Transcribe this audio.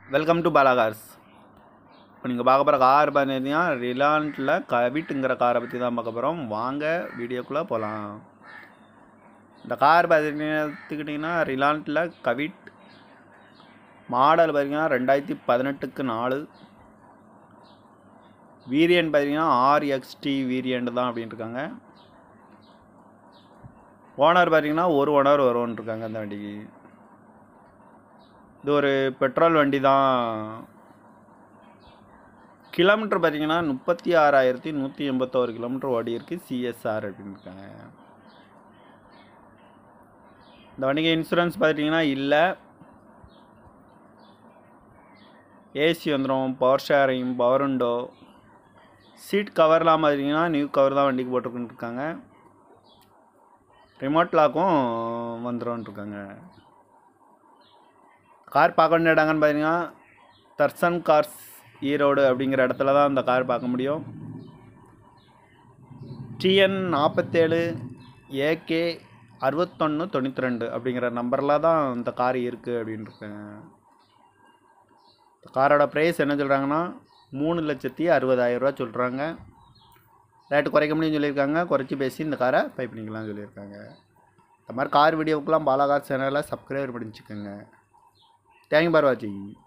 welcome to Bala Cars இப்போ நீங்கள் பார்க்க போகிற கார் பார்த்தீங்கன்னா ரிலான்ட்டில் கவிட்டுங்கிற காரை பற்றி தான் பார்க்க போகிறோம் வாங்க வீடியோக்குள்ளே போகலாம் இந்த கார் பார்த்துக்கிட்டிங்கன்னா ரிலான்ட்டில் கவிட் மாடல் பார்த்தீங்கன்னா ரெண்டாயிரத்தி பதினெட்டுக்கு நாலு வீரியன்ட் பார்த்தீங்கன்னா ஆர்எக்ஸ்டி வீரியன்ட் தான் அப்படின்ட்டு இருக்காங்க ஓனர் பார்த்தீங்கன்னா ஒரு ஓனர் வருவோன்னு இருக்காங்க அந்த வண்டிக்கு இது ஒரு பெட்ரோல் வண்டி தான் கிலோமீட்டர் பார்த்தீங்கன்னா முப்பத்தி ஆறாயிரத்தி நூற்றி எண்பத்தோரு கிலோமீட்டர் ஓடி இருக்கு சிஎஸ்ஆர் அப்படின்னு இருக்காங்க இந்த வண்டிக்கு இன்சூரன்ஸ் பார்த்தீங்கன்னா இல்லை ஏசி வந்துடும் power sharing power window seat கவர்லாம் பார்த்தீங்கன்னா நியூ கவர் தான் வண்டிக்கு போட்டுருக்குன்னு இருக்காங்க ரிமோட் லாக்கும் வந்துடும் இருக்காங்க கார் பார்க்க வேண்டிய இடங்கன்னு பார்த்தீங்கன்னா தர்சன் கார்ஸ் ஈரோடு அப்படிங்கிற இடத்துல தான் இந்த கார் பார்க்க முடியும் டிஎன் நாற்பத்தேழு ஏகே அறுபத்தொன்று தொண்ணூற்றி ரெண்டு அப்படிங்கிற நம்பரில் தான் இந்த கார் இருக்குது அப்படின்னு இருக்காங்க இந்த காரோட ப்ரைஸ் என்ன சொல்கிறாங்கன்னா மூணு லட்சத்தி அறுபதாயிரரூவா சொல்கிறாங்க ரேட்டு குறைக்க முடியும்னு சொல்லியிருக்காங்க குறைச்சி பேசி இந்த காரை பை பண்ணிக்கலாம்னு சொல்லியிருக்காங்க இந்த மாதிரி கார் வீடியோவுக்கெலாம் பாலாகார் சேனலை சப்ஸ்கிரைப் பண்ணிச்சுக்கோங்க தேங்க்யூ பார் வாட்சிங்